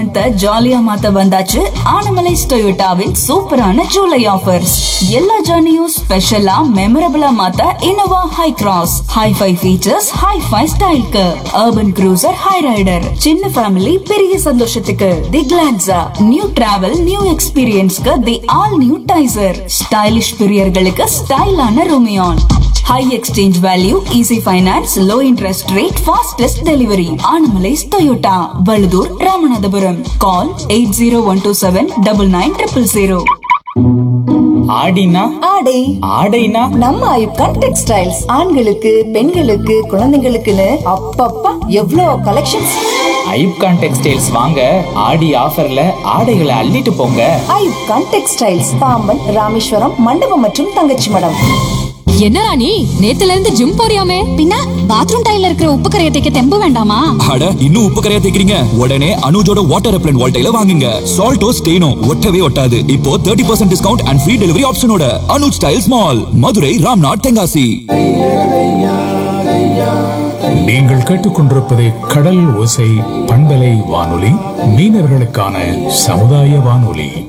month ஜாலியா மாத்த வந்தாச்சு ஆனமலைஸ் டொயோட்டாவின் சூப்பரான ஜூலை ஆஃபர்ஸ் எல்லா ஜர்னியும் ஸ்பெஷலா மெமரபிளா மாத்த Innova Hycross hi fi features hi fi ஸ்டைலுக்கு அர்பன் cruiser ஹை ரைடர் சின்ன ஃபேமிலி பெரிய சந்தோஷத்துக்கு the Glanza new travel new எக்ஸ்பீரியன்ஸ்க்கு the all new Taisor stylish பிரியர்களுக்கு ஸ்டைலான Rumion high exchange value easy finance low interest rate fastest delivery Anamallais Toyota Vazhudur Ramanathapuram call eight zero one two seven double nine triple zero ஆடினா ஆடை ஆடைனா நம்ம ஐப்கான் textiles ஆண்களுக்கு பெண்களுக்கு குழந்தைங்களுக்குன்னு அப்பப்பா எவ்வளோ கலெக்ஷன்ஸ் ஐப்கான் டெக்ஸ்டைல்ஸ் வாங்க ஆடி ஆஃபர்ல ஆடைகளை அள்ளிட்டு போங்க ஐப்கான் டெக்ஸ்டைல்ஸ் பாம்பன் ராமேஸ்வரம் மண்டபம் மற்றும் தங்கச்சி மடம் என்னடா நீ நேத்துல இருந்து ஜிம் போறியாமே பின்ன பாத்ரூம் டைல்ல இருக்கிற உப்பு கரையை தைக்க தெம்பு வேண்டாமா அட இன்னும் உப்பு கரையா தேக்கிறீங்க உடனே அனுஜோட வாட்டர் ரெப்லன் வால்டைல வாங்குங்க சால்ட்டோ ஸ்டெயினோ ஒட்டவே ஒட்டாது இப்போ thirty percent discount and free delivery ஆப்ஷனோட அனுஜ் ஸ்டைல்ஸ் மால் மதுரை ராம்நாத் தென்காசி நீங்கள் கேட்டுக்கொண்டிருப்பது கடல் ஓசை பண்பலை வானொலி மீனவர்களுக்கான சமுதாய வானொலி